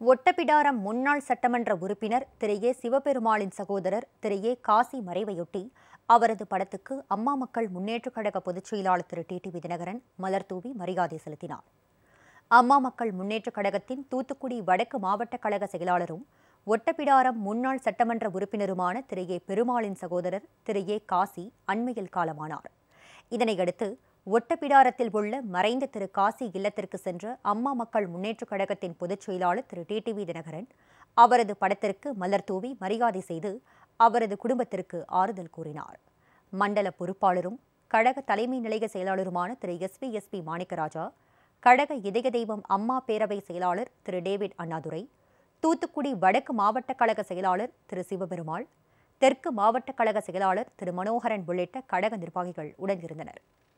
ஒட்டப்பிடாரம் முன்னாள் சட்டமன்ற உறுப்பினர் திரு ஏ சிவபெருமாளின் சகோதரர் திரு ஏ காசி மறைவையொட்டி அவரது படத்துக்கு அம்மா மக்கள் முன்னேற்றக் கழக பொதுச் செயலாளர் திரு டிடிவி தினகரன் மலர்தூவி மரியாதை செலுத்தினார் அம்மா மக்கள் முன்னேற்றக் கழகத்தின் தூத்துக்குடி வடக்கு மாவட்ட கழக செயலாளரும் ஒட்டப்பிடாரம் முன்னாள் சட்டமன்ற உறுப்பினருமான திரு ஏ பெருமாளின் சகோதரர் திரு ஏ காசி அண்மையில் காலமானார் இதனையடுத்து ஒட்டப்பிடாரத்தில் உள்ள மறைந்த திரு காசி இல்லத்திற்கு சென்ற அம்மா மக்கள் முன்னேற்றக் கழகத்தின் பொதுச் செயலாளர் திரு டிடிவி தினகரன் அவரது படத்திற்கு மலர் தூவி மரியாதை செய்து அவரது குடும்பத்திற்கு ஆறுதல் கூறினார் மண்டல பொறுப்பாளரும் கழக தலைமை நிலைய செயலாளருமான திரு எஸ்வி எஸ்பி மாணிக்கராஜா கழக இதய தெய்வம் அம்மா பேரவை செயலாளர் திரு டேவிட் அண்ணாதுரை தூத்துக்குடி வடக்கு மாவட்ட கழக செயலாளர் திரு சிவபெருமாள் தெற்கு மாவட்ட கழக செயலாளர் திரு மனோகரன் உள்ளிட்ட கழக நிர்வாகிகள் உடனிருந்தனர்